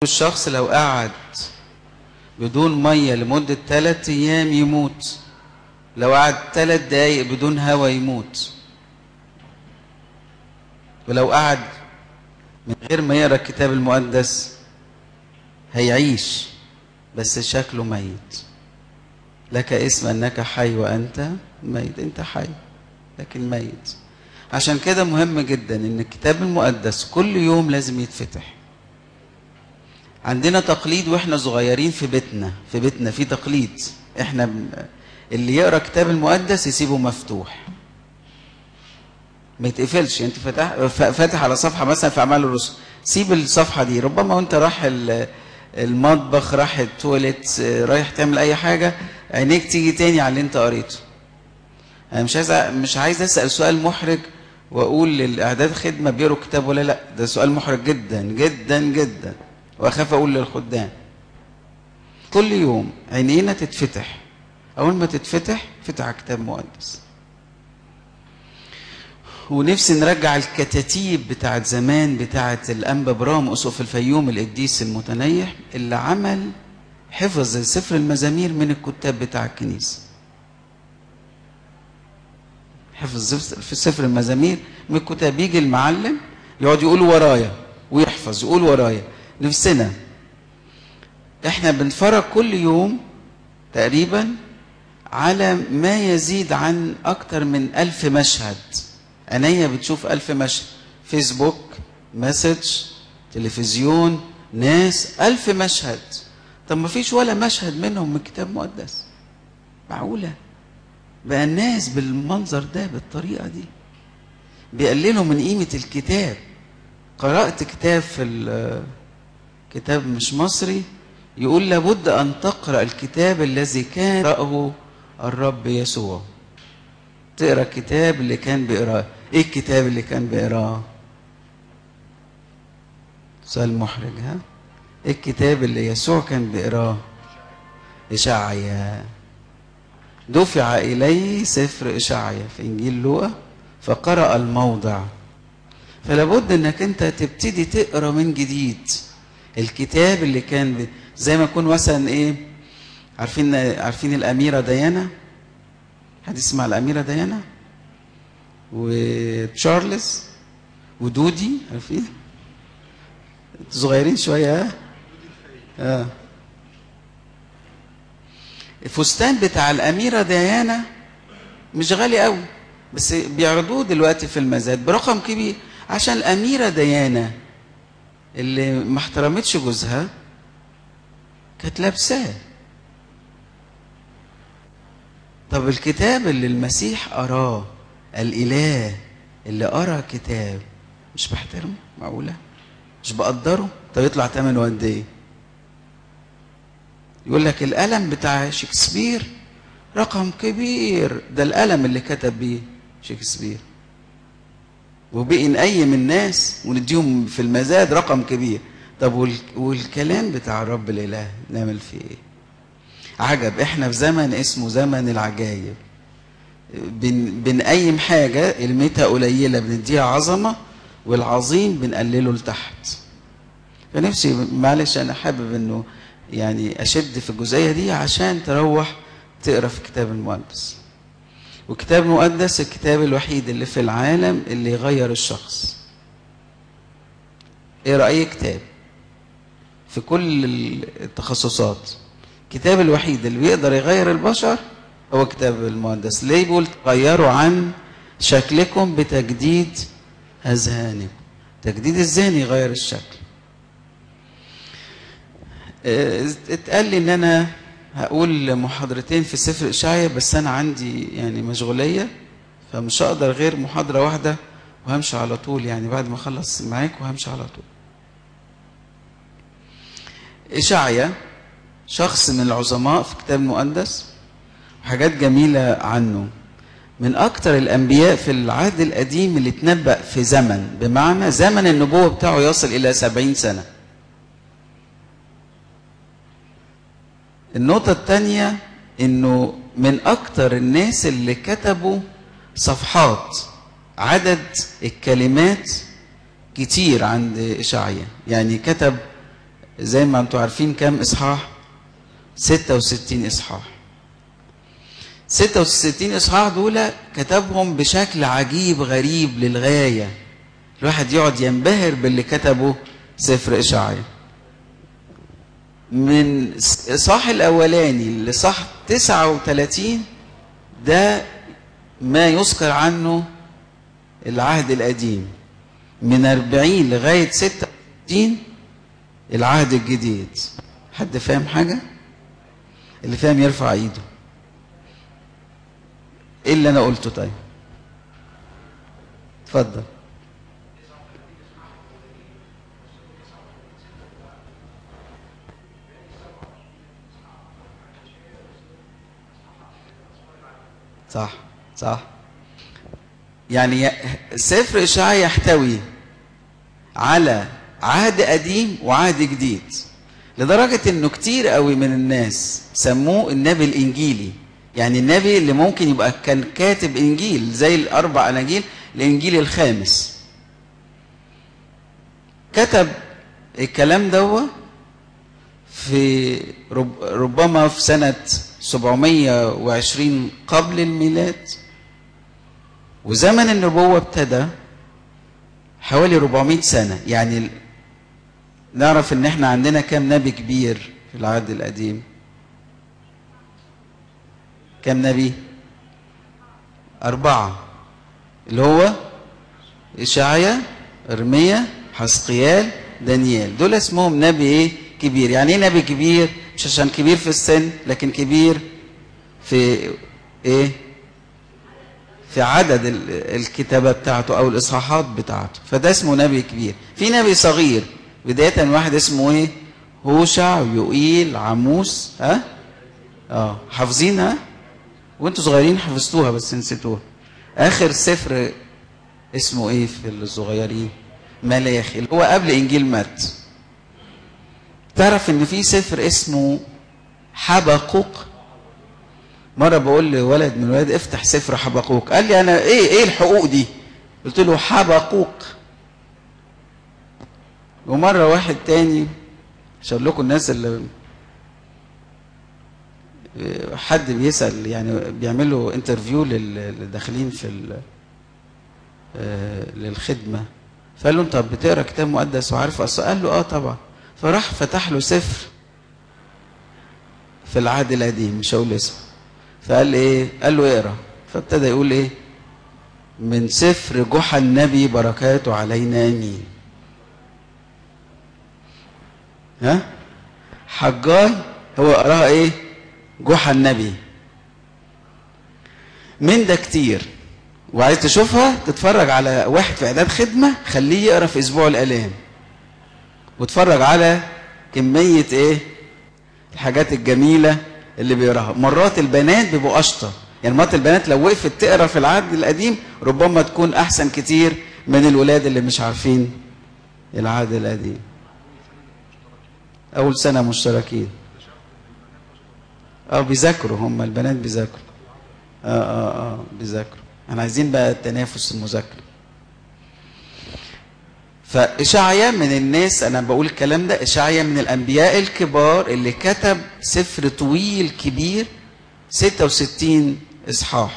الشخص لو قعد بدون مية لمدة ثلاثة أيام يموت لو قعد ثلاث دقايق بدون هواء يموت ولو قعد من غير ما يقرأ الكتاب المقدس هيعيش بس شكله ميت لك اسم أنك حي وأنت ميت أنت حي لكن ميت عشان كده مهم جدا ان الكتاب المقدس كل يوم لازم يتفتح عندنا تقليد واحنا صغيرين في بيتنا في بيتنا في تقليد احنا ب... اللي يقرا كتاب المقدس يسيبه مفتوح ما يتقفلش انت فاتح فاتح على صفحه مثلا في اعمال الرسل سيب الصفحه دي ربما وانت رايح المطبخ رايح التواليت رايح تعمل اي حاجه عينيك تيجي تاني على اللي انت قريته انا مش عايز مش عايز اسال سؤال محرج واقول للاعداد خدمه بيقروا كتاب ولا لا ده سؤال محرج جدا جدا جدا واخاف اقول للخدام كل يوم عينينا تتفتح اول ما تتفتح فتح كتاب مقدس ونفسي نرجع الكتاتيب بتاعت زمان بتاعت الانبا برام اسقف الفيوم القديس المتنيح اللي عمل حفظ سفر المزامير من الكتاب بتاع الكنيسه حفظ في سفر المزامير من الكتاب يجي المعلم يقعد يقول ورايا ويحفظ يقول ورايا نفسنا احنا بنتفرج كل يوم تقريبا على ما يزيد عن اكتر من ألف مشهد عينيا بتشوف ألف مشهد فيسبوك مسج تلفزيون ناس ألف مشهد طب ما فيش ولا مشهد منهم من كتاب مقدس معقولة بقى الناس بالمنظر ده بالطريقة دي بيقللوا من قيمة الكتاب قرأت كتاب في كتاب مش مصري يقول لابد أن تقرأ الكتاب الذي كان يقرأه الرب يسوع تقرأ الكتاب اللي كان بيقراه ايه الكتاب اللي كان بيقراه سؤال محرج ها ايه الكتاب اللي يسوع كان بيقراه إشعيا دفع إليه سفر إشعيا في إنجيل لوقا فقرأ الموضع فلابد انك انت تبتدي تقرا من جديد الكتاب اللي كان ب... زي ما يكون مثلا ايه عارفين عارفين الاميره ديانا حد يسمع الاميره ديانا وتشارلز ودودي عارفين صغيرين شويه ها اه الفستان بتاع الاميره ديانا مش غالي قوي بس بيعرضوه دلوقتي في المزاد برقم كبير عشان الأميرة ديانا اللي ما احترمتش جوزها كانت لابساه طب الكتاب اللي المسيح قراه الإله اللي قرا كتاب مش بحترمه معقولة مش بقدره طب يطلع ثمنه قد ايه يقول لك القلم بتاع شكسبير رقم كبير ده القلم اللي كتب بيه شكسبير وبقي نقيم الناس ونديهم في المزاد رقم كبير طب والكلام بتاع الرب الاله نعمل فيه ايه عجب احنا في زمن اسمه زمن العجايب بن بنقيم حاجة قيمتها قليلة بنديها عظمة والعظيم بنقلله لتحت فنفسي معلش انا حابب انه يعني اشد في الجزئية دي عشان تروح تقرا في الكتاب المقدس والكتاب المقدس الكتاب الوحيد اللي في العالم اللي يغير الشخص اقرا اي كتاب في كل التخصصات الكتاب الوحيد اللي بيقدر يغير البشر هو كتاب المقدس ليه بيقول غيروا عن شكلكم بتجديد اذهانكم تجديد الذهن يغير الشكل اتقال لي ان انا هقول محاضرتين في سفر إشعيا بس أنا عندي يعني مشغولية فمش هقدر غير محاضرة واحدة وهمشي على طول يعني بعد ما أخلص معاك وهمشي على طول إشعيا شخص من العظماء في كتاب المقدس وحاجات جميلة عنه من أكتر الأنبياء في العهد القديم اللي اتنبأ في زمن بمعنى زمن النبوة بتاعه يصل إلى سبعين سنة النقطة الثانية انه من اكتر الناس اللي كتبوا صفحات عدد الكلمات كتير عند اشعيا يعني كتب زي ما انتم عارفين كام اصحاح 66 اصحاح 66 اصحاح دول كتبهم بشكل عجيب غريب للغايه الواحد يقعد ينبهر باللي كتبه سفر اشعياء من الصح الاولاني لصح 39 ده ما يذكر عنه العهد القديم من 40 لغايه 66 العهد الجديد حد فاهم حاجه اللي فاهم يرفع ايده ايه اللي انا قلته طيب اتفضل صح صح يعني سفر إشعياء يحتوي على عهد قديم وعهد جديد لدرجة انه كتير قوي من الناس سموه النبي الانجيلي يعني النبي اللي ممكن يبقى كان كاتب انجيل زي الاربع اناجيل الانجيل الخامس كتب الكلام ده في رب ربما في سنة 720 قبل الميلاد وزمن النبوة ابتدى حوالي 400 سنة يعني نعرف ان احنا عندنا كام نبي كبير في العهد القديم كام نبي أربعة اللي هو إشعيا إرميا حسقيال دانيال دول اسمهم نبي ايه كبير يعني ايه نبي كبير مش عشان كبير في السن لكن كبير في ايه في عدد الكتابة بتاعته او الاصحاحات بتاعته فده اسمه نبي كبير في نبي صغير بداية واحد اسمه ايه هوشع يوئيل عموس ها اه حافظينها وانتوا صغيرين حفظتوها بس نسيتوها اخر سفر اسمه ايه في الصغيرين ملاخي اللي هو قبل انجيل مات تعرف ان في سفر اسمه حبقوق مره بقول لولد من الولاد افتح سفر حبقوق قال لي انا ايه ايه الحقوق دي قلت له حبقوق ومره واحد تاني عشان لكم الناس اللي حد بيسال يعني بيعملوا انترفيو للي داخلين في للخدمه فقال له انت بتقرا كتاب مقدس وعارف اصلا قال له اه طبعا فراح فتح له سفر في العهد القديم مش هقول اسمه فقال ايه قال له اقرا فابتدى يقول ايه من سفر جحا النبي بركاته علينا امين ها حجاي هو قراها ايه جحا النبي من ده كتير وعايز تشوفها تتفرج على واحد في اعداد خدمه خليه يقرا في اسبوع الالام واتفرج على كميه ايه الحاجات الجميله اللي بيقراها مرات البنات بيبقوا اشطر يعني مرات البنات لو وقفت تقرا في العهد القديم ربما تكون احسن كتير من الولاد اللي مش عارفين العهد القديم اول سنه مشتركين اه بيذاكروا هم البنات بيذاكروا اه اه اه بيذاكروا احنا عايزين بقى التنافس المذاكره فإشعيا من الناس أنا بقول الكلام ده إشعيا من الأنبياء الكبار اللي كتب سفر طويل كبير 66 إصحاح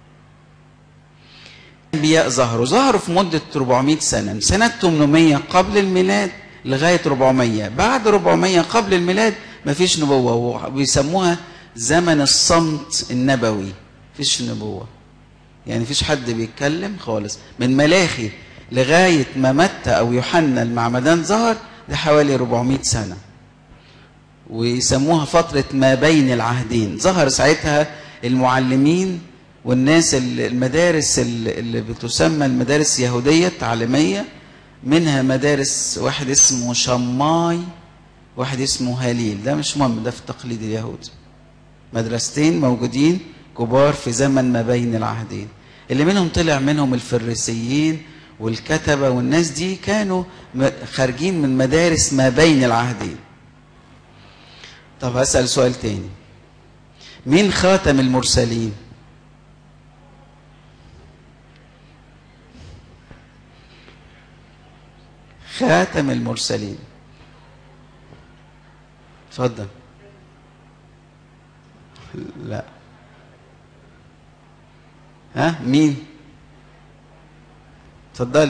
الأنبياء ظهروا ظهروا في مدة 400 سنة من سنة 800 قبل الميلاد لغاية 400 بعد 400 قبل الميلاد مفيش نبوة وبيسموها زمن الصمت النبوي مفيش نبوة يعني مفيش حد بيتكلم خالص من ملاخي لغاية ما متى أو يوحنا المعمدان ظهر ده حوالي 400 سنة ويسموها فترة ما بين العهدين ظهر ساعتها المعلمين والناس المدارس اللي بتسمى المدارس اليهودية التعليمية منها مدارس واحد اسمه شماي واحد اسمه هاليل ده مش مهم ده في التقليد اليهودي مدرستين موجودين كبار في زمن ما بين العهدين اللي منهم طلع منهم الفريسيين والكتبة والناس دي كانوا خارجين من مدارس ما بين العهدين طب هسأل سؤال تاني مين خاتم المرسلين خاتم المرسلين اتفضل لا ها مين اتفضلي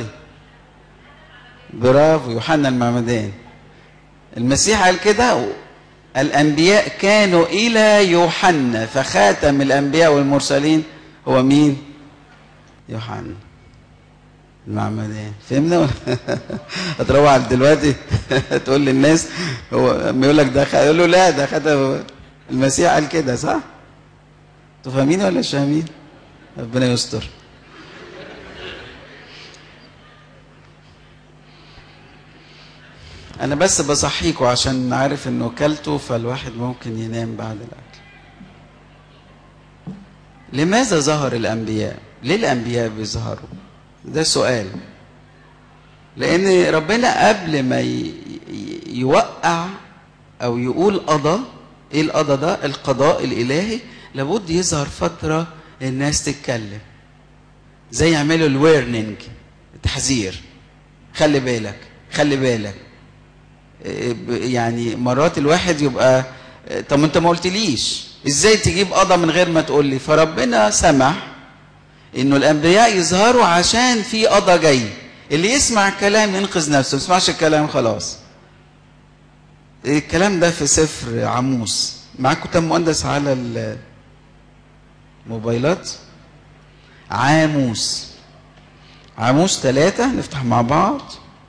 برافو يوحنا المعمدان المسيح قال كده الانبياء كانوا الى يوحنا فخاتم الانبياء والمرسلين هو مين يوحنا المعمدان فهمنا ولا هتروح على دلوقتي تقول للناس هو لما يقول لك ده خ... يقول له لا ده خد المسيح قال كده صح؟ انتوا فاهمين ولا مش فاهمين؟ ربنا يستر انا بس بصحيكوا عشان عارف انه كلته فالواحد ممكن ينام بعد الاكل لماذا ظهر الانبياء ليه الانبياء بيظهروا ده سؤال لان ربنا قبل ما يوقع او يقول قضى ايه القضى ده القضاء الالهي لابد يظهر فتره الناس تتكلم زي يعملوا الويرنينج التحذير خلي بالك خلي بالك يعني مرات الواحد يبقى طب انت ما قلتليش ازاي تجيب قضى من غير ما تقول لي فربنا سمح انه الانبياء يظهروا عشان في قضى جاي اللي يسمع الكلام ينقذ نفسه ما يسمعش الكلام خلاص الكلام ده في سفر عموس معاكم كتاب مقدس على الموبايلات عاموس عاموس ثلاثة نفتح مع بعض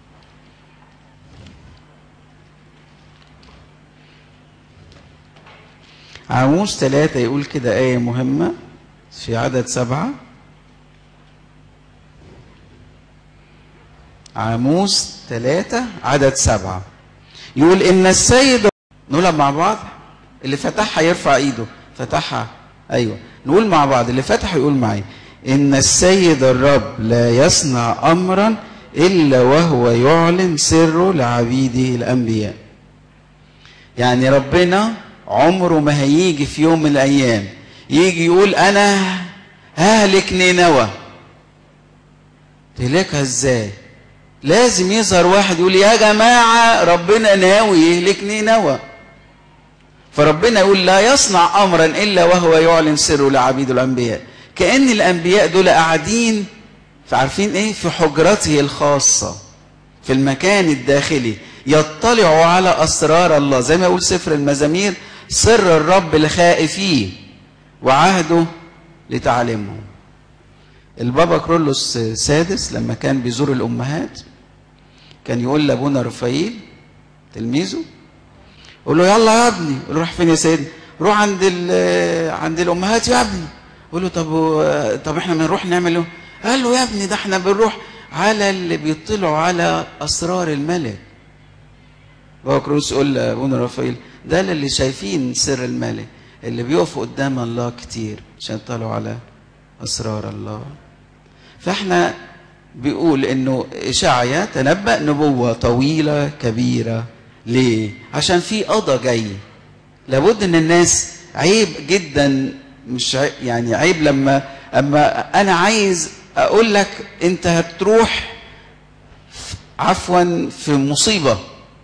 عاموس ثلاثة يقول كده آية مهمة في عدد سبعة عاموس ثلاثة عدد سبعة يقول إن السيد نقولها مع بعض اللي فتحها يرفع إيده فتحها أيوة نقول مع بعض اللي فتح يقول معي إن السيد الرب لا يصنع أمرا إلا وهو يعلن سره لعبيده الأنبياء يعني ربنا عمره ما هيجي في يوم من الأيام يجي يقول أنا ههلك نينوى تهلكها إزاي لازم يظهر واحد يقول يا جماعة ربنا ناوي يهلك نينوى فربنا يقول لا يصنع أمرا إلا وهو يعلن سره لعبيد الأنبياء كأن الأنبياء دول قاعدين فعارفين إيه في حجرته الخاصة في المكان الداخلي يطلعوا على أسرار الله زي ما يقول سفر المزامير سر الرب لخائفيه وعهده لتعليمهم البابا كرولوس السادس لما كان بيزور الأمهات كان يقول لأبونا رفايل تلميذه يقول له يلا يا ابني يقول له روح فين يا سيدنا روح عند عند الأمهات يا ابني يقول له طب طب احنا بنروح نعمل ايه قال له يا ابني ده احنا بنروح على اللي بيطلعوا على أسرار الملك بابا كرولوس يقول لأبونا رفايل ده اللي شايفين سر الملك اللي بيقفوا قدام الله كتير عشان يطلعوا على أسرار الله فاحنا بيقول انه اشعيا تنبأ نبوة طويلة كبيرة ليه؟ عشان في قضى جاي لابد ان الناس عيب جدا مش عيب يعني عيب لما اما انا عايز اقول لك انت هتروح عفوا في مصيبة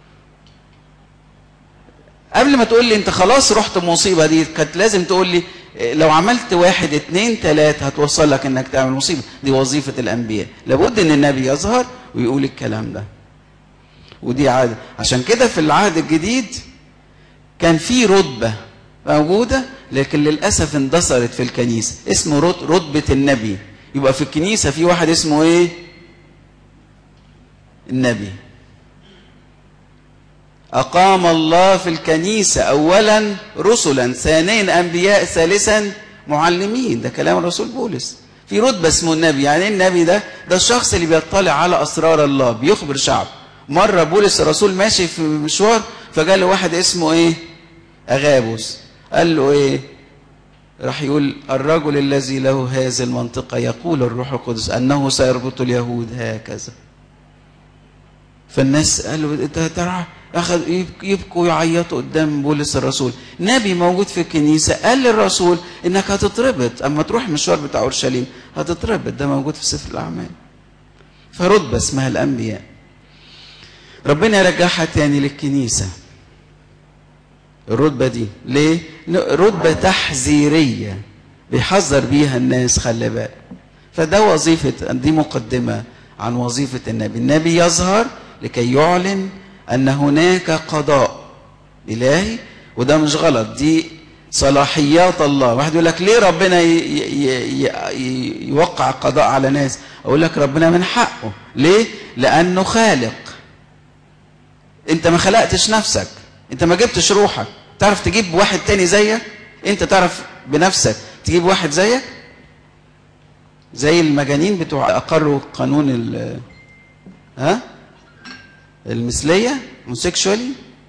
قبل ما تقول لي انت خلاص رحت المصيبة دي كانت لازم تقول لي لو عملت واحد اتنين تلاتة هتوصل لك انك تعمل مصيبة دي وظيفة الانبياء لابد ان النبي يظهر ويقول الكلام ده ودي عادة عشان كده في العهد الجديد كان في رتبة موجودة لكن للأسف اندثرت في الكنيسة اسمه رتبة النبي يبقى في الكنيسة في واحد اسمه ايه النبي أقام الله في الكنيسة أولا رسلا ثانيا أنبياء ثالثا معلمين ده كلام الرسول بولس في رتبة اسمه النبي يعني النبي ده ده الشخص اللي بيطلع على أسرار الله بيخبر شعب مرة بولس الرسول ماشي في مشوار فقال له واحد اسمه ايه أغابوس قال له ايه راح يقول الرجل الذي له هذه المنطقة يقول الروح القدس أنه سيربط اليهود هكذا فالناس قالوا انت ترى اخذ يبكوا ويعيطوا قدام بولس الرسول نبي موجود في الكنيسه قال للرسول انك هتتربط اما تروح المشوار بتاع اورشليم هتتربط ده موجود في سفر الاعمال فرتبه اسمها الانبياء ربنا يرجعها تاني للكنيسه الرتبة دي ليه؟ رتبة تحذيرية بيحذر بيها الناس خلي بالك فده وظيفة دي مقدمة عن وظيفة النبي النبي يظهر لكي يعلن أن هناك قضاء إلهي وده مش غلط دي صلاحيات الله واحد يقول لك ليه ربنا ي ي ي يوقع قضاء على ناس أقول لك ربنا من حقه ليه لأنه خالق انت ما خلقتش نفسك انت ما جبتش روحك تعرف تجيب واحد تاني زيك انت تعرف بنفسك تجيب واحد زيك زي المجانين بتوع اقروا قانون ال ها المثليه homosexually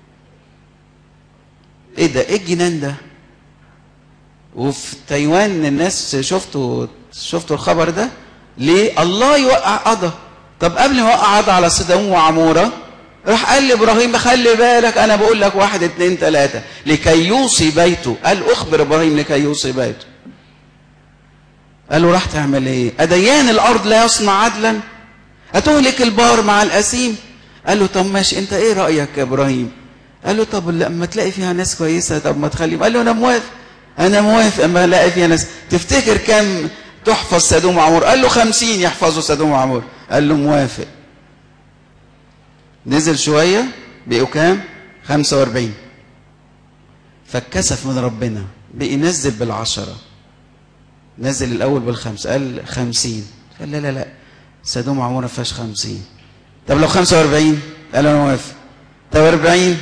ايه ده ايه الجنان ده وفي تايوان الناس شفتوا شفتوا الخبر ده ليه الله يوقع قضى طب قبل ما يوقع قضى على صدام وعموره راح قال لابراهيم خلي بالك انا بقول لك واحد اتنين تلاته لكي يوصي بيته قال اخبر ابراهيم لكي يوصي بيته قال له راح تعمل ايه اديان الارض لا يصنع عدلا هتهلك البار مع الاسيم قال له طب ماشي انت ايه رايك يا ابراهيم قال له طب لما تلاقي فيها ناس كويسه طب ما تخليهم قال له انا موافق انا موافق اما الاقي فيها ناس تفتكر كم تحفظ سدوم وعمور قال له خمسين يحفظوا سدوم وعمور قال له موافق نزل شوية بقوا كام 45 فاتكسف من ربنا بقي نزل بالعشرة نزل الأول بالخمس قال خمسين قال لا لا لا سدوم وعمور ما فيهاش خمسين طب لو خمسة وأربعين قال أنا موافق طب أربعين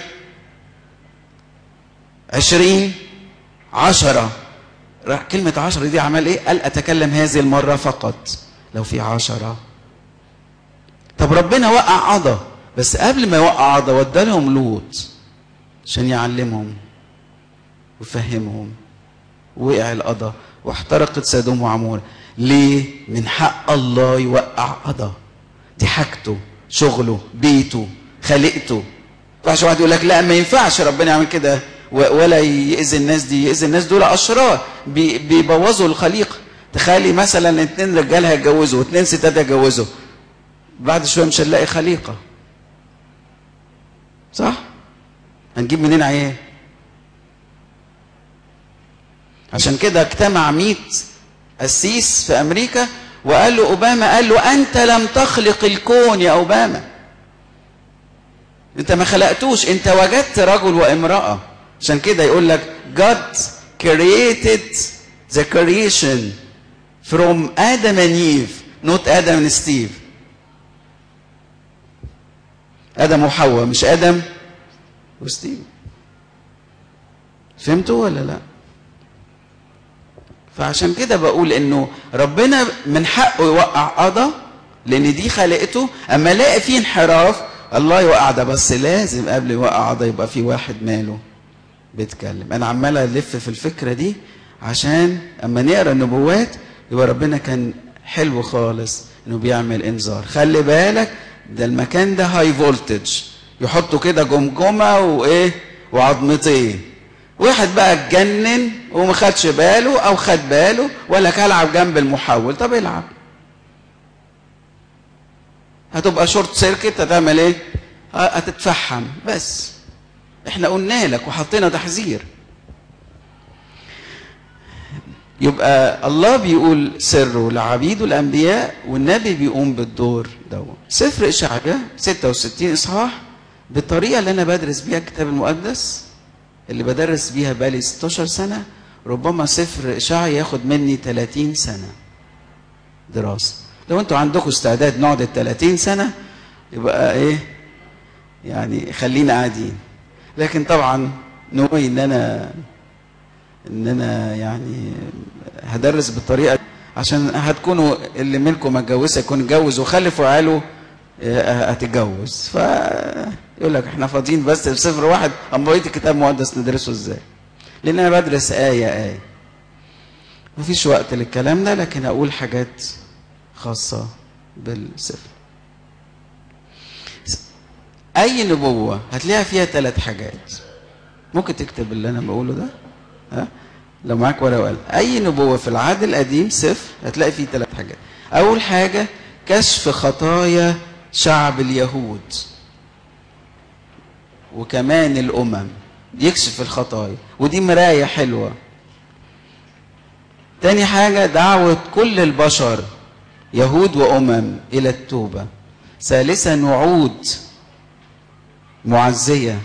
عشرين عشرة راح كلمة عشرة دي عمل إيه قال أتكلم هذه المرة فقط لو في عشرة طب ربنا وقع قضى بس قبل ما يوقع عضة ودالهم لوط عشان يعلمهم ويفهمهم وقع القضا واحترقت سدوم وعمور ليه من حق الله يوقع قضا دي حاجته شغله بيته خلقته ينفعش واحد يقول لك لا ما ينفعش ربنا يعمل كده ولا يأذي الناس دي يأذي الناس دول أشرار بيبوظوا الخليقة تخيلي مثلا اتنين رجال هيتجوزوا واتنين ستات هيتجوزوا بعد شويه مش هنلاقي خليقه صح هنجيب منين عيال عشان كده اجتمع 100 قسيس في امريكا وقال له اوباما قال له انت لم تخلق الكون يا اوباما انت ما خلقتوش انت وجدت رجل وامراه عشان كده يقول لك God created the creation from Adam and Eve not Adam and Steve ادم وحواء مش ادم وستيف فهمتوا ولا لا فعشان كده بقول انه ربنا من حقه يوقع قضى لان دي خلقته اما الاقي فيه انحراف الله يوقع ده بس لازم قبل يوقع قضى يبقى في واحد ماله بيتكلم انا عمال الف في الفكره دي عشان اما نقرا النبوات يبقى ربنا كان حلو خالص انه بيعمل انذار خلي بالك ده المكان ده هاي فولتج يحطوا كده جمجمه وايه وعظمتين واحد بقى اتجنن وما خدش باله او خد باله ولا كلعب جنب المحول طب العب هتبقى شورت سيركت هتعمل ايه هتتفحم بس احنا قلنا لك وحطينا تحذير يبقى الله بيقول سره لعبيده الانبياء والنبي بيقوم بالدور دوت سفر اشعياء 66 اصحاح بالطريقه اللي انا بدرس بيها الكتاب المقدس اللي بدرس بيها بقالي 16 سنه ربما سفر اشعياء ياخد مني 30 سنه دراسه لو انتوا عندكم استعداد نقعد ال 30 سنه يبقى ايه يعني خلينا قاعدين لكن طبعا نوي ان انا ان انا يعني هدرس بالطريقه عشان هتكونوا اللي منكم متجوزه يكون اتجوز وخلف وعياله هتتجوز ف يقول لك احنا فاضيين بس بصفر واحد اما بقيت الكتاب المقدس ندرسه ازاي لان انا بدرس ايه ايه مفيش وقت للكلام ده لكن اقول حاجات خاصه بالسفر اي نبوه هتلاقيها فيها ثلاث حاجات ممكن تكتب اللي انا بقوله ده ها لو معاك ورقه وقلم اي نبوه في العهد القديم صفر هتلاقي فيه ثلاث حاجات اول حاجه كشف خطايا شعب اليهود وكمان الامم يكشف الخطايا ودي مراية حلوة تاني حاجة دعوة كل البشر يهود وأمم إلى التوبة ثالثا وعود معزية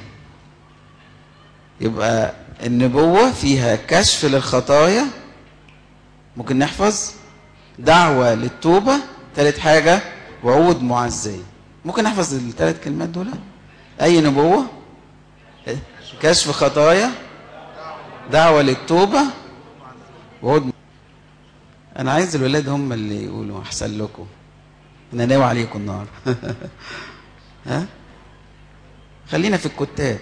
يبقى النبوة فيها كشف للخطايا ممكن نحفظ دعوة للتوبة ثالث حاجة وعود معزية ممكن نحفظ الثلاث كلمات دول أي نبوة كشف خطايا دعوة للتوبة وعود أنا عايز الولاد هم اللي يقولوا أحسن لكم أنا ناوي عليكم النهار ها خلينا في الكتاب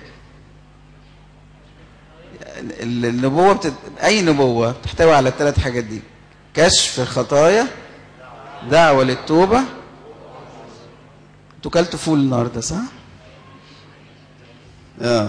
النبوة بتت... أي نبوة تحتوي على الثلاث حاجات دي كشف الخطايا دعوة للتوبة انتوا كلتوا فول النهارده صح؟ اه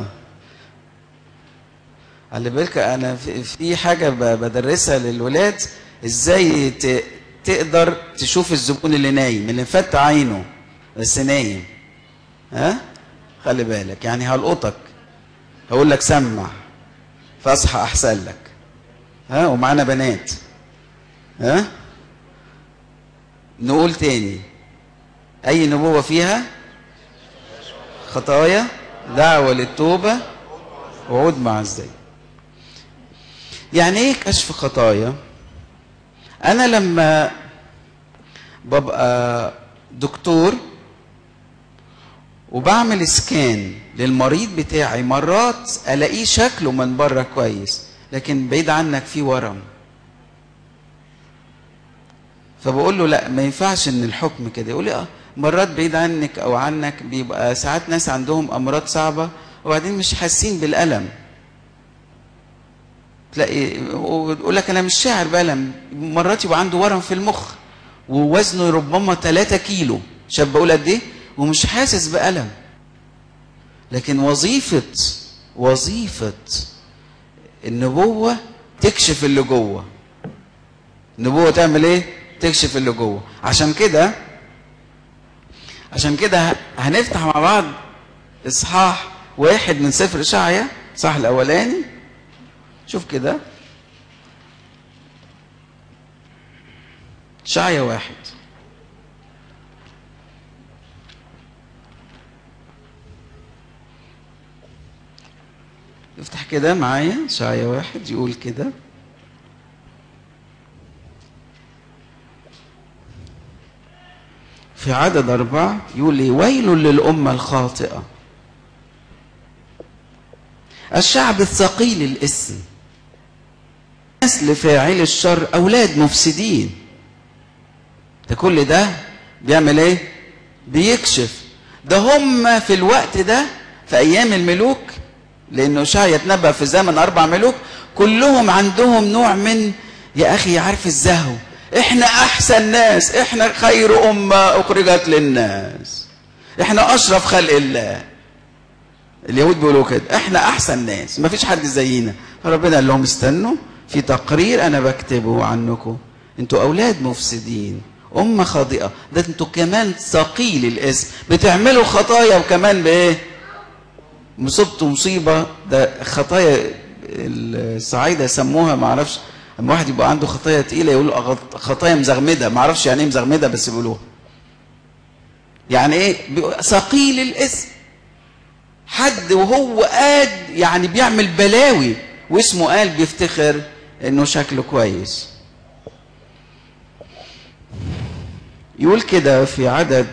على بالك انا في, في حاجه بدرسها للولاد ازاي ت... تقدر تشوف الزبون اللي نايم اللي مفتح عينه بس نايم ها خلي بالك يعني هلقطك هقول لك سمع فاصحى احسن لك ها ومعانا بنات ها نقول تاني اي نبوة فيها خطايا دعوة للتوبة وعود مع الزي يعني ايه كشف خطايا انا لما ببقى دكتور وبعمل سكان للمريض بتاعي مرات الاقيه شكله من بره كويس لكن بعيد عنك فيه ورم فبقول له لا ما ينفعش ان الحكم كده يقول لي اه مرات بعيد عنك او عنك بيبقى ساعات ناس عندهم امراض صعبه وبعدين مش حاسين بالالم تلاقي يقول لك انا مش شاعر بالم مرات يبقى عنده ورم في المخ ووزنه ربما 3 كيلو شاب بقول قد ايه ومش حاسس بالم لكن وظيفه وظيفه النبوه تكشف اللي جوه النبوه تعمل ايه تكشف اللي جوه عشان كده عشان كده هنفتح مع بعض اصحاح واحد من سفر اشعيا صح الاولاني شوف كده اشعيا واحد افتح كده معايا اشعيا واحد يقول كده في عدد أربعة يقول لي ويل للأمة الخاطئة الشعب الثقيل الاسم نسل فاعل الشر أولاد مفسدين ده كل ده بيعمل ايه بيكشف ده هم في الوقت ده في أيام الملوك لأنه شاي يتنبأ في زمن أربع ملوك كلهم عندهم نوع من يا أخي عارف الزهو احنا احسن ناس احنا خير امه اخرجت للناس احنا اشرف خلق الله اليهود بيقولوا كده احنا احسن ناس ما فيش حد زينا فربنا قال لهم استنوا في تقرير انا بكتبه عنكم انتوا اولاد مفسدين امه خاطئه ده انتوا كمان ثقيل الاسم بتعملوا خطايا وكمان بايه مصبتوا مصيبه ده خطايا الصعايده يسموها ما اعرفش لما واحد يبقى عنده خطايا تقيله يقولوا خطايا مزغمده ما اعرفش يعني ايه مزغمده بس بيقولوها يعني ايه ثقيل الاسم حد وهو قاد يعني بيعمل بلاوي واسمه قال بيفتخر انه شكله كويس يقول كده في عدد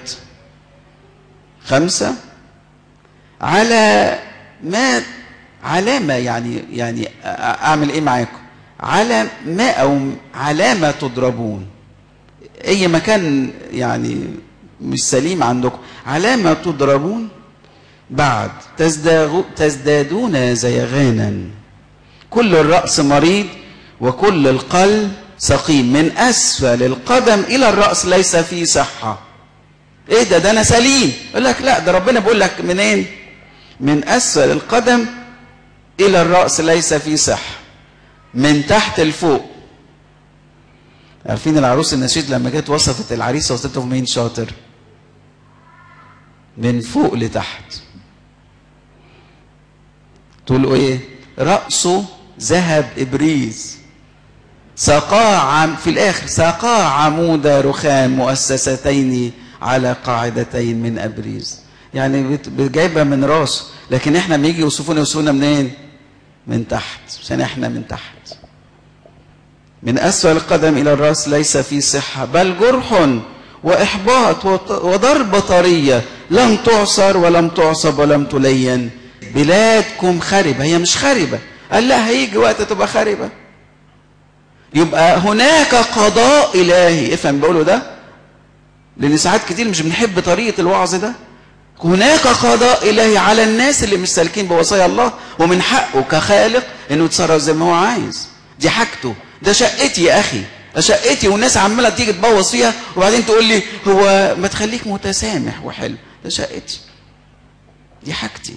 خمسة على ما علامة يعني يعني أعمل إيه معاكم على ما أو على ما تضربون أي مكان يعني مش سليم عندكم على ما تضربون بعد تزدادون زيغانا كل الرأس مريض وكل القلب سقيم من أسفل القدم إلى الرأس ليس فيه صحة إيه ده ده أنا سليم يقول لك لا ده ربنا بيقول لك منين من أسفل القدم إلى الرأس ليس فيه صحة من تحت لفوق عارفين العروس النشيد لما جت وصفت العريس وصفته مين شاطر من فوق لتحت تقولوا ايه رأسه ذهب إبريز ساقاه عم في الآخر ساقاه عمود رخام مؤسستين على قاعدتين من أبريز يعني جايبها من راسه لكن احنا بنيجي يوصفونا يوصفونا منين من تحت عشان احنا من تحت من أسفل القدم إلى الرأس ليس في صحة بل جرح وإحباط وضربة طرية لم تعصر ولم تعصب ولم تلين بلادكم خربة هي مش خربة قال لا هيجي وقت تبقى خربة يبقى هناك قضاء إلهي افهم بقوله ده لأن ساعات كتير مش بنحب طريقة الوعظ ده هناك قضاء إلهي على الناس اللي مش سالكين بوصايا الله ومن حقه كخالق إنه يتصرف زي ما هو عايز دي حاجته ده شقتي يا أخي ده شقتي والناس عمالة تيجي تبوظ فيها وبعدين تقول لي هو ما تخليك متسامح وحلو ده شقتي دي حاجتي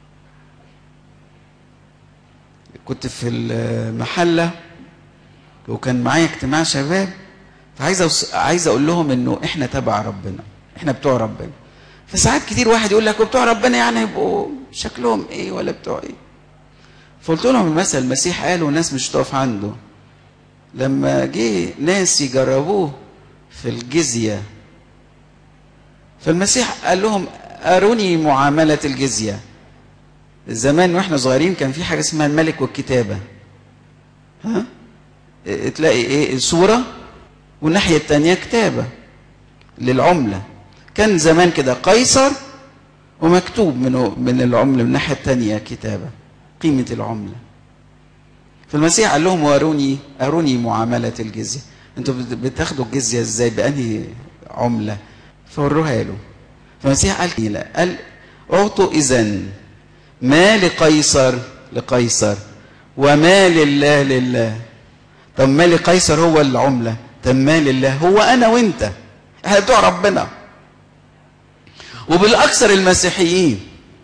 كنت في المحلة وكان معايا اجتماع شباب فعايز أوص... عايز اقول لهم انه احنا تبع ربنا احنا بتوع ربنا فساعات كتير واحد يقول لك بتوع ربنا يعني يبقوا شكلهم ايه ولا بتوع ايه فقلت لهم المثل المسيح قال والناس مش تقف عنده لما جه ناس يجربوه في الجزية فالمسيح قال لهم أروني معاملة الجزية زمان واحنا صغيرين كان في حاجة اسمها الملك والكتابة ها تلاقي ايه صورة والناحية التانية كتابة للعملة كان زمان كده قيصر ومكتوب منه من العملة من الناحية التانية كتابة قيمة العملة فالمسيح قال لهم واروني اروني معاملة الجزية انتوا بتاخدوا الجزية ازاي بأنهي عملة فوروها له فالمسيح قال لا قال اعطوا اذن ما لقيصر لقيصر وما لله لله طب ما لقيصر هو العملة طب ما لله هو أنا وأنت احنا بتوع ربنا وبالأكثر المسيحيين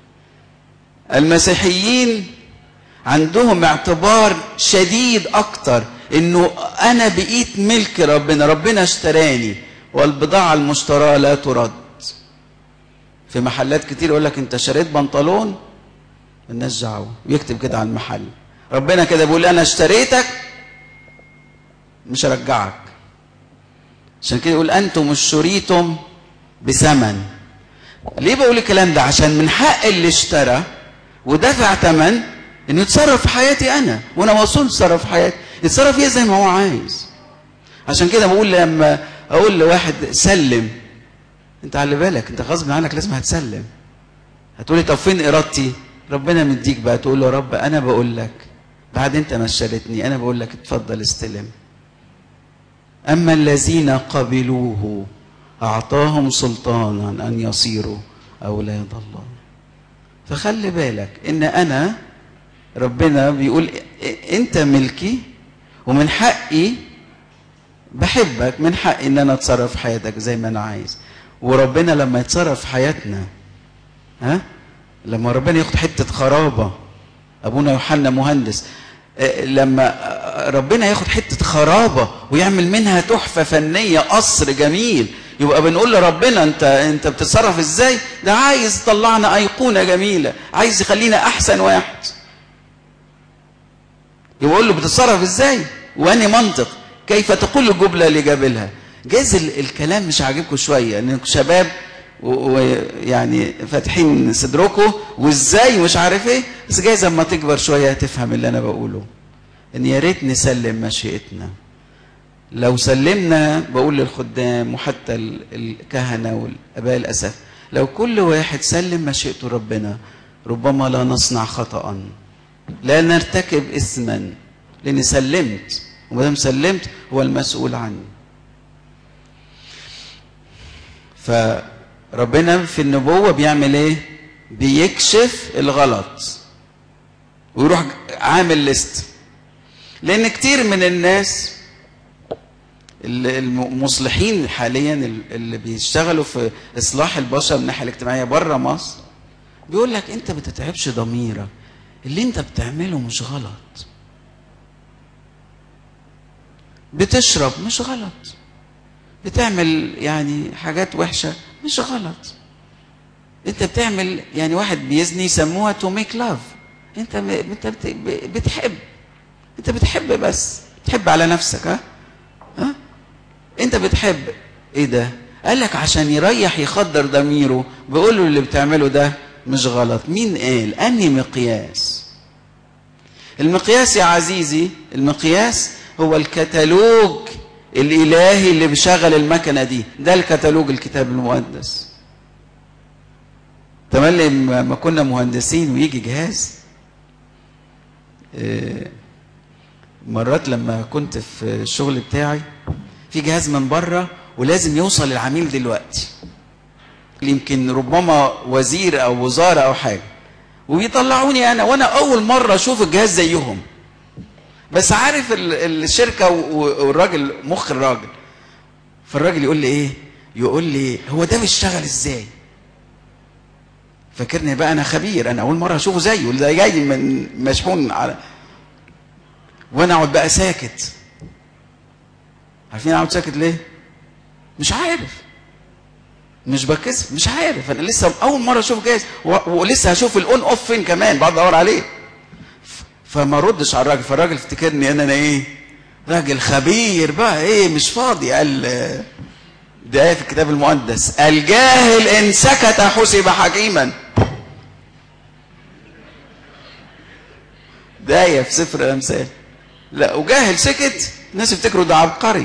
المسيحيين عندهم اعتبار شديد أكتر إنه أنا بقيت ملك ربنا ربنا اشتراني والبضاعة المشتراة لا ترد في محلات كتير يقول لك أنت شريت بنطلون الناس دعوه ويكتب كده على المحل ربنا كده بيقول أنا اشتريتك مش هرجعك عشان كده يقول أنتم اشتريتم بثمن ليه بقول الكلام ده عشان من حق اللي اشترى ودفع ثمن انه يتصرف في حياتي انا وانا مسؤول يتصرف في حياتي يتصرف فيها زي ما هو عايز عشان كده بقول لما اقول لواحد سلم انت على بالك انت غصب عنك لازم هتسلم هتقولي طب فين ارادتي ربنا مديك بقى تقول له يا رب انا بقول لك بعد انت ما اشتريتني انا بقول لك اتفضل استلم اما الذين قبلوه اعطاهم سلطانا ان يصيروا اولاد الله فخلي بالك ان انا ربنا بيقول انت ملكي ومن حقي بحبك من حقي ان انا اتصرف في حياتك زي ما انا عايز وربنا لما يتصرف في حياتنا ها لما ربنا ياخد حته خرابه ابونا يوحنا مهندس لما ربنا ياخد حته خرابه ويعمل منها تحفه فنيه قصر جميل يبقى بنقول لربنا انت انت بتتصرف ازاي ده عايز يطلعنا ايقونه جميله عايز يخلينا احسن واحد يقول له بتتصرف ازاي واني منطق كيف تقول الجمله لجابلها جايز الكلام مش عاجبكم شويه انكم شباب ويعني فاتحين صدركم وازاي مش عارف ايه بس جايز اما تكبر شويه هتفهم اللي انا بقوله ان يا ريت نسلم مشيئتنا لو سلمنا بقول للخدام وحتى الكهنه والاباء الاسف لو كل واحد سلم مشيئته ربنا ربما لا نصنع خطأ لا نرتكب اثما لاني سلمت وما دام سلمت هو المسؤول عني فربنا في النبوة بيعمل ايه بيكشف الغلط ويروح عامل ليست لان كتير من الناس المصلحين حاليا اللي بيشتغلوا في اصلاح البشر من الناحيه الاجتماعيه بره مصر بيقول لك انت ما تتعبش ضميرك اللي انت بتعمله مش غلط بتشرب مش غلط بتعمل يعني حاجات وحشة مش غلط انت بتعمل يعني واحد بيزني يسموها تو ميك لاف انت ب... انت بت... بتحب انت بتحب بس تحب على نفسك ها ها انت بتحب ايه ده قال لك عشان يريح يخدر ضميره بيقول له اللي بتعمله ده مش غلط مين قال اني مقياس المقياس يا عزيزي المقياس هو الكتالوج الالهي اللي بيشغل المكنه دي ده الكتالوج الكتاب المقدس تملي ما كنا مهندسين ويجي جهاز مرات لما كنت في الشغل بتاعي في جهاز من بره ولازم يوصل للعميل دلوقتي يمكن ربما وزير او وزاره او حاجه وبيطلعوني انا وانا اول مره اشوف الجهاز زيهم بس عارف الشركه والراجل مخ الراجل فالراجل يقول لي ايه يقول لي هو ده بيشتغل ازاي فاكرني بقى انا خبير انا اول مره اشوفه زيه ده جاي من مشحون على وانا اقعد بقى ساكت عارفين اقعد ساكت ليه مش عارف مش بكسب مش عارف انا لسه اول مره اشوف جاهز ولسه هشوف الاون اوف فين كمان بقعد ادور عليه فما ردش على الراجل فالراجل افتكرني ان انا ايه راجل خبير بقى ايه مش فاضي قال ده آية في الكتاب المقدس الجاهل إن سكت حسب حكيما ده آية في سفر الأمثال لا وجاهل سكت الناس يفتكروا ده عبقري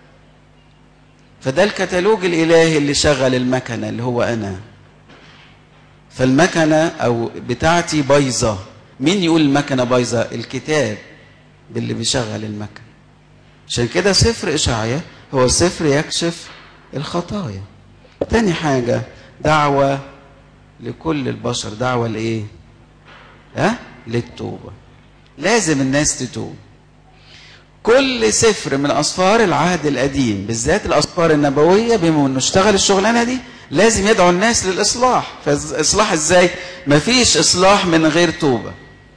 فده الكتالوج الإلهي اللي شغل المكنة اللي هو أنا فالمكنة أو بتاعتي بايظة مين يقول المكنة بايظة الكتاب باللي بيشغل المكنة عشان كده سفر إشعيا هو سفر يكشف الخطايا تاني حاجة دعوة لكل البشر دعوة لإيه ها للتوبة لازم الناس تتوب كل سفر من أسفار العهد القديم بالذات الأسفار النبوية بما أنه اشتغل الشغلانة دي لازم يدعو الناس للإصلاح فإصلاح إزاي مفيش إصلاح من غير توبة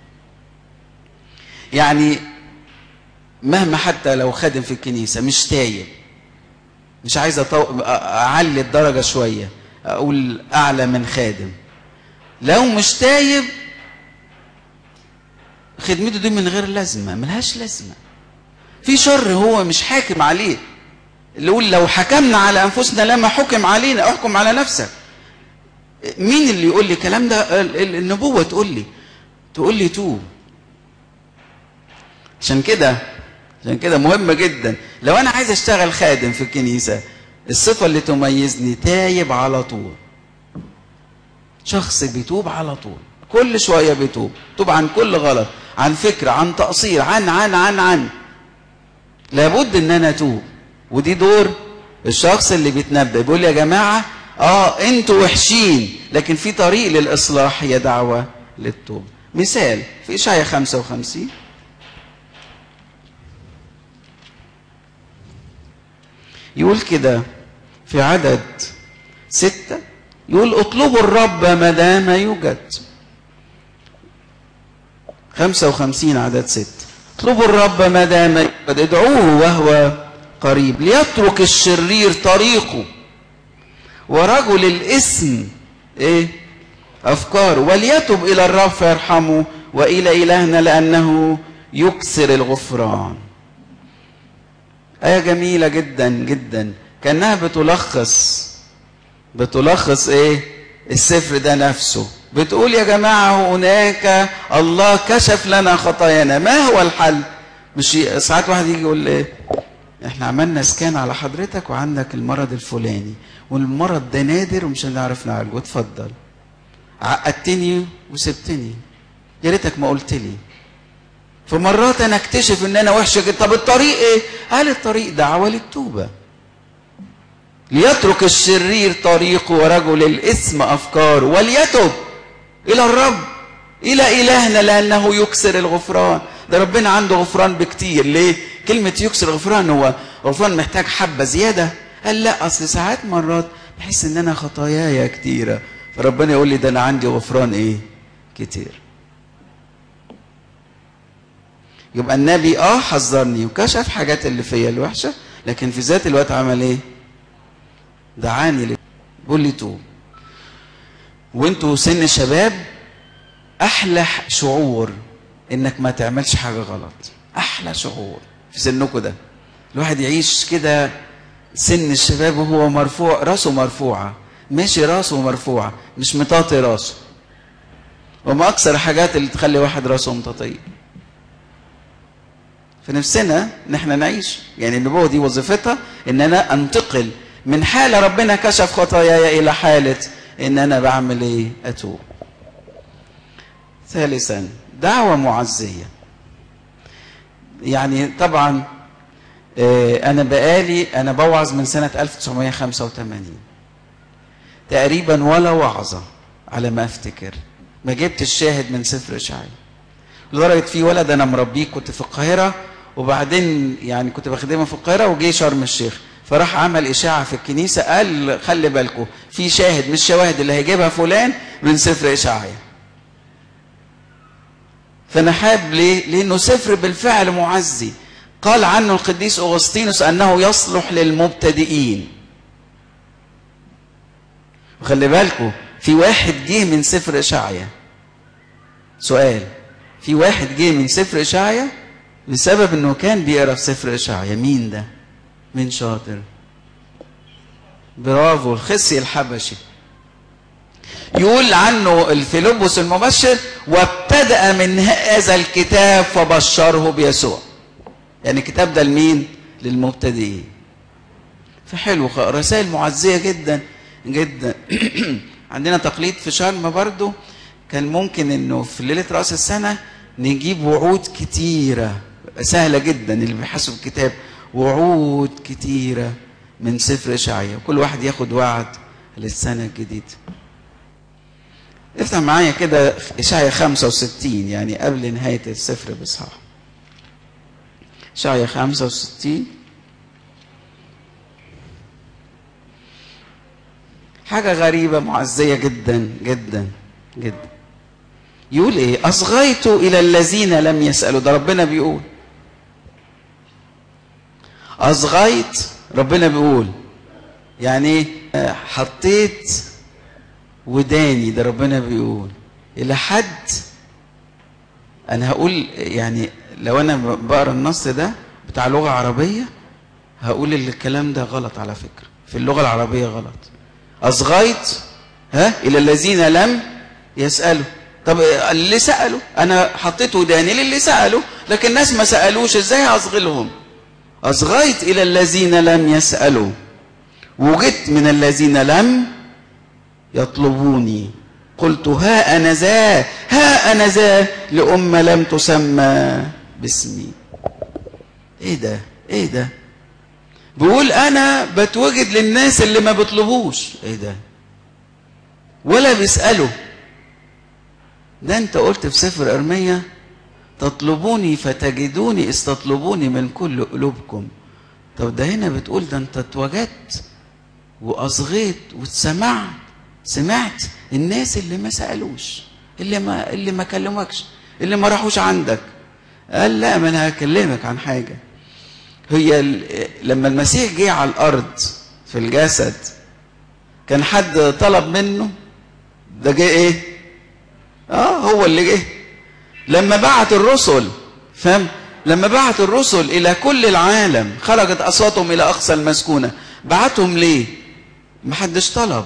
يعني مهما حتى لو خادم في الكنيسة مش تايب مش عايز أطو... اعلي الدرجه شويه اقول اعلى من خادم لو مش تايب خدمته دي من غير لازمه ملهاش لازمه في شر هو مش حاكم عليه اللي يقول لو حكمنا على انفسنا لما حكم علينا احكم على نفسك مين اللي يقول لي الكلام ده النبوه تقول لي تقول لي توب عشان كده عشان كده مهم جدا لو انا عايز اشتغل خادم في الكنيسه الصفه اللي تميزني تايب على طول شخص بيتوب على طول كل شويه بيتوب توب عن كل غلط عن فكره عن تقصير عن عن عن عن لابد ان انا اتوب ودي دور الشخص اللي بيتنبأ بيقول يا جماعه اه انتوا وحشين لكن في طريق للاصلاح هي دعوه للتوبه مثال في اشعياء 55 يقول كده في عدد ستة يقول اطلبوا الرب ما دام يوجد خمسة وخمسين عدد ستة اطلبوا الرب ما دام يوجد ادعوه وهو قريب ليترك الشرير طريقه ورجل الاسم ايه افكاره وليتب الى الرب فيرحمه والى الهنا لانه يكسر الغفران آية جميلة جدا جدا كأنها بتلخص بتلخص إيه؟ السفر ده نفسه بتقول يا جماعة هناك الله كشف لنا خطايانا ما هو الحل؟ مش ساعات واحد يجي يقول إيه؟ إحنا عملنا سكان على حضرتك وعندك المرض الفلاني والمرض ده نادر ومش هنعرف نعالجه اتفضل عقدتني وسبتني يا ريتك ما قلت لي فمرات انا اكتشف ان انا وحشه جدا طب الطريق ايه قال الطريق دعوه للتوبه ليترك الشرير طريقه ورجل الاثم افكاره وليتب الى الرب الى الهنا لانه يكسر الغفران ده ربنا عنده غفران بكتير ليه كلمه يكسر الغفران هو غفران محتاج حبه زياده قال لا اصل ساعات مرات بحس ان انا خطاياي كتيره فربنا يقول لي ده انا عندي غفران ايه كتير يبقى النبي اه حذرني وكشف حاجات اللي فيا الوحشه لكن في ذات الوقت عمل ايه دعاني بيقول لي توب وانتوا سن الشباب احلى شعور انك ما تعملش حاجه غلط احلى شعور في سنكم ده الواحد يعيش كده سن الشباب وهو مرفوع راسه مرفوعه ماشي راسه مرفوعه مش مطاطي راسه وما اكثر الحاجات اللي تخلي واحد راسه مطاطيه فنفسنا ان احنا نعيش يعني النبوه دي وظيفتها ان انا انتقل من حاله ربنا كشف خطاياي الى حاله ان انا بعمل ايه اتوب ثالثا دعوه معزيه يعني طبعا انا بقالي انا بوعظ من سنه 1985 تقريبا ولا وعظه على ما افتكر ما جبت الشاهد من سفر اشعياء لدرجه في ولد انا مربيه كنت في القاهره وبعدين يعني كنت بخدمه في القاهره وجه شرم الشيخ فراح عمل اشاعه في الكنيسه قال خلي بالكم في شاهد مش شواهد اللي هيجيبها فلان من سفر اشعياء فانا حاب ليه لانه سفر بالفعل معزي قال عنه القديس اغسطينوس انه يصلح للمبتدئين وخلي بالكم في واحد جه من سفر اشعياء سؤال في واحد جه من سفر اشعياء بسبب انه كان بيقرا في سفر اشعياء مين ده مين شاطر برافو الخسي الحبشي يقول عنه الفيلبس المبشر وابتدأ من هذا الكتاب فبشره بيسوع يعني الكتاب ده لمين للمبتدئين فحلو رسائل معزية جدا جدا عندنا تقليد في شرم برضو كان ممكن انه في ليلة رأس السنة نجيب وعود كتيرة سهلة جدا اللي بيحسب الكتاب وعود كتيرة من سفر إشعياء كل واحد ياخد وعد للسنة الجديدة افتح معايا كده إشعياء 65 يعني قبل نهاية السفر بإصحاح إشعياء 65 حاجة غريبة معزية جدا جدا جدا يقول ايه اصغيت الى الذين لم يسالوا ده ربنا بيقول اصغيت ربنا بيقول يعني ايه حطيت وداني ده ربنا بيقول الى حد انا هقول يعني لو انا بقرا النص ده بتاع لغه عربيه هقول الكلام ده غلط على فكره في اللغه العربيه غلط اصغيت ها الى الذين لم يسالوا طب اللي سالوا انا حطيت وداني للي سالوا لكن الناس ما سالوش ازاي اصغي لهم اصغيت الى الذين لم يسالوا وجدت من الذين لم يطلبوني قلت ها انا ذا ها انا ذا لامه لم تسمى باسمي ايه ده ايه ده بيقول انا بتوجد للناس اللي ما بيطلبوش ايه ده ولا بيسالوا ده انت قلت في سفر ارميا تطلبوني فتجدوني استطلبوني من كل قلوبكم طب ده هنا بتقول ده انت اتوجدت واصغيت واتسمعت سمعت الناس اللي ما سالوش اللي ما اللي ما كلمكش اللي ما راحوش عندك قال لا ما انا هكلمك عن حاجه هي لما المسيح جه على الارض في الجسد كان حد طلب منه ده جه ايه اه هو اللي جه لما بعت الرسل فاهم لما بعت الرسل الى كل العالم خرجت اصواتهم الى اقصى المسكونه بعتهم ليه محدش طلب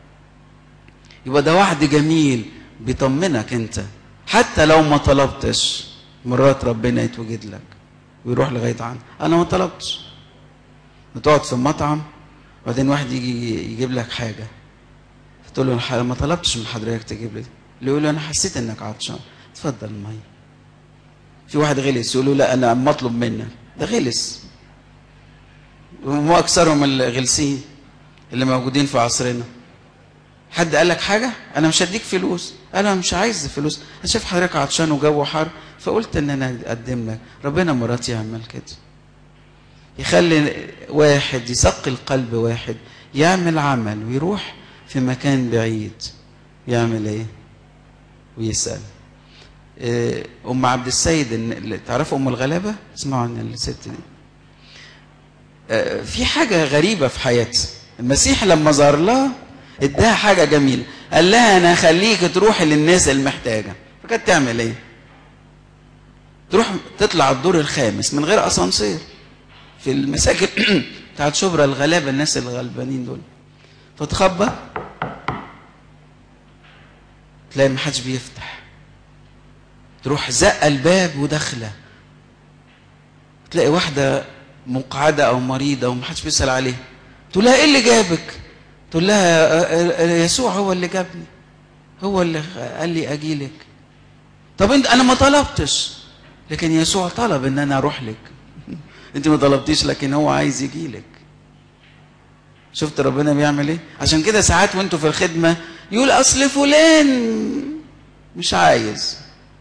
يبقى ده وعد جميل بيطمنك انت حتى لو ما طلبتش مرات ربنا يتوجد لك ويروح لغايه عنك انا ما طلبتش بتقعد في المطعم وبعدين واحد يجي يجيب لك حاجه فتقول له انا ما طلبتش من حضرتك تجيب لي اللي يقول له انا حسيت انك عطشان اتفضل الميه في واحد غلس يقول له لا انا مطلب منك ده غلس ومو اكثرهم الغلسين اللي موجودين في عصرنا حد قال لك حاجه انا مش هديك فلوس انا مش عايز فلوس انا شايف حضرتك عطشان وجو حر فقلت ان انا اقدم لك ربنا مرات يعمل كده يخلي واحد يثقل قلب واحد يعمل عمل ويروح في مكان بعيد يعمل ايه ويسال ام عبد السيد اللي تعرفوا ام الغلابه اسمعوا عن الست دي في حاجه غريبه في حياتها المسيح لما ظهر لها اداها حاجه جميله قال لها انا هخليك تروحي للناس المحتاجه فكانت تعمل ايه تروح تطلع الدور الخامس من غير اسانسير في المساكن بتاعت شبرا الغلابه الناس الغلبانين دول فتخبط تلاقي محدش بيفتح تروح زقه الباب وداخله تلاقي واحده مقعده او مريضه ومحدش بيسال عليها تقول لها ايه اللي جابك تقول لها يسوع هو اللي جابني هو اللي قال لي اجي لك طب انت انا ما طلبتش لكن يسوع طلب ان انا اروح لك انت ما طلبتيش لكن هو عايز يجي لك شفت ربنا بيعمل ايه عشان كده ساعات وانتوا في الخدمه يقول اصل فلان مش عايز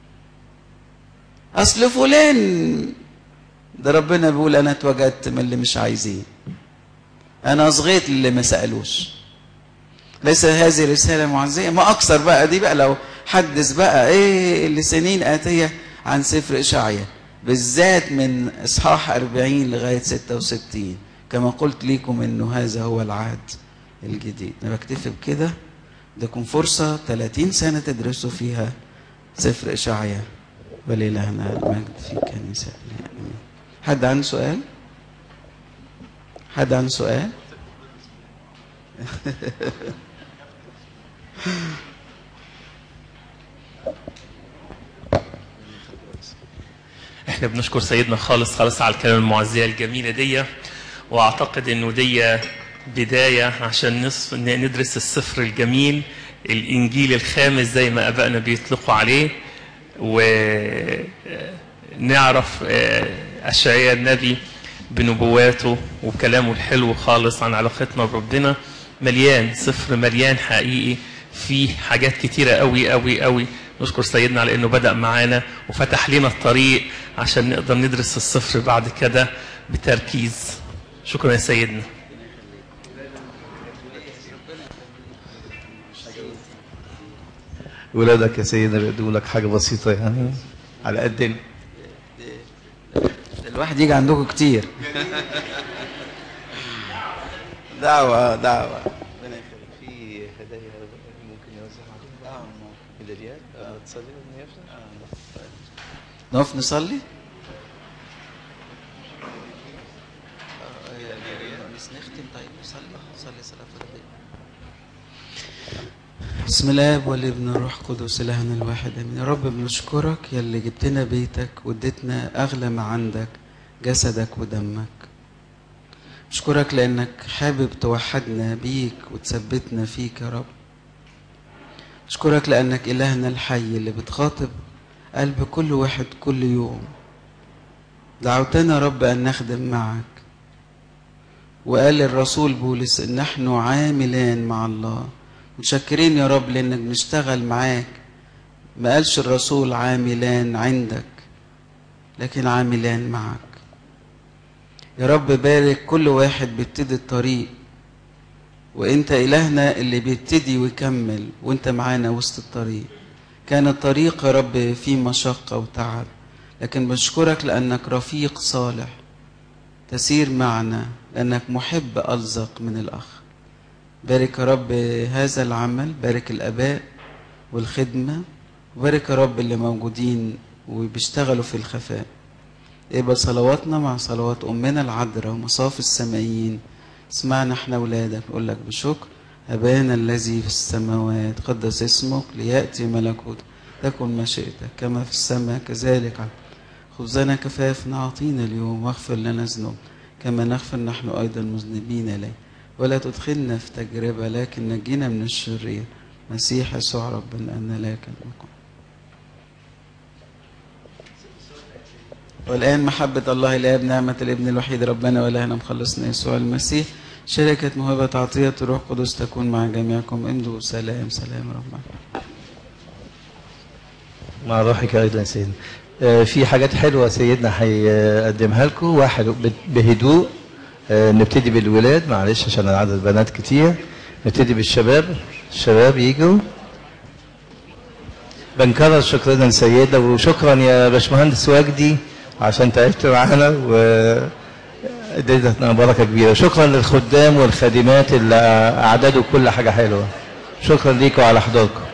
اصل فلان ده ربنا بيقول انا اتوجدت من اللي مش عايزين انا صغيت اللي ما سالوش ليس هذه رساله معزيه ما اكثر بقى دي بقى لو حدث بقى ايه لسنين اتيه عن سفر اشعيا بالذات من اصحاح 40 لغايه 66 كما قلت لكم انه هذا هو العهد الجديد انا بكتفي بكده ادكم فرصه 30 سنه تدرسوا فيها سفر اشعيا ولإلهنا المجد في كنيسة آمين حد عنده سؤال؟ حد عنده سؤال؟ احنا بنشكر سيدنا خالص خالص على الكلام المعزية الجميلة دي واعتقد انه دي بداية عشان نصف ندرس السفر الجميل الانجيل الخامس زي ما ابائنا بيطلقوا عليه ونعرف اشعياء النبي بنبواته وبكلامه الحلو خالص عن علاقتنا بربنا مليان سفر مليان حقيقي فيه حاجات كتيرة قوي قوي قوي نشكر سيدنا على انه بدأ معانا وفتح لنا الطريق عشان نقدر ندرس السفر بعد كده بتركيز شكرا يا سيدنا ولادك يا سيدنا بيقدموا لك حاجة بسيطة يعني على قد الواحد يجي عندكم كتير دعوة دعوة في هدايا ممكن يوزعها عليهم اه ميداليات تصلي نقف نصلي نختم طيب نصلي نصلي صلاة الربيع بسم الله والابن الروح القدس الهنا الواحد امين يا رب بنشكرك يا اللي جبتنا بيتك واديتنا اغلى ما عندك جسدك ودمك اشكرك لانك حابب توحدنا بيك وتثبتنا فيك يا رب اشكرك لانك الهنا الحي اللي بتخاطب قلب كل واحد كل يوم دعوتنا يا رب ان نخدم معك وقال الرسول بولس ان نحن عاملان مع الله متشكرين يا رب لانك بنشتغل معاك ما قالش الرسول عاملان عندك لكن عاملان معك يا رب بارك كل واحد بيبتدي الطريق وانت الهنا اللي بيبتدي ويكمل وانت معانا وسط الطريق كان الطريق يا رب فيه مشقة وتعب لكن بشكرك لأنك رفيق صالح تسير معنا لأنك محب ألزق من الأخ بارك يا رب هذا العمل بارك الآباء والخدمة وبارك يا رب اللي موجودين وبيشتغلوا في الخفاء اقبل صلواتنا مع صلوات أمنا العذراء ومصاف السمائيين اسمعنا احنا أولادك نقول لك بشكر أبانا الذي في السماوات قدس اسمك ليأتي ملكوتك تكن مشيئتك كما في السماء كذلك على خبزنا كفافنا أعطينا اليوم واغفر لنا ذنوب كما نغفر نحن أيضا مذنبين إليه ولا تدخلنا في تجربة لكن نجينا من الشرير مسيح يسوع ربنا أن لك الملك والآن محبة الله الآب نعمة الابن الوحيد ربنا وإلهنا مخلصنا يسوع المسيح شركة موهبة عطية الروح القدس تكون مع جميعكم امضوا سلام سلام رب مع روحك أيضا يا سيدنا آه، في حاجات حلوة سيدنا هيقدمها لكم واحد ب- بهدوء آه، نبتدي بالولاد معلش عشان العدد بنات كتير نبتدي بالشباب الشباب يجوا بنكرر شكرنا لسيدنا وشكرا يا باشمهندس وجدي عشان تعبت معانا و اديتنا بركه كبيره شكرا للخدام والخادمات اللي اعدادوا كل حاجه حلوه شكرا ليكم على حضوركم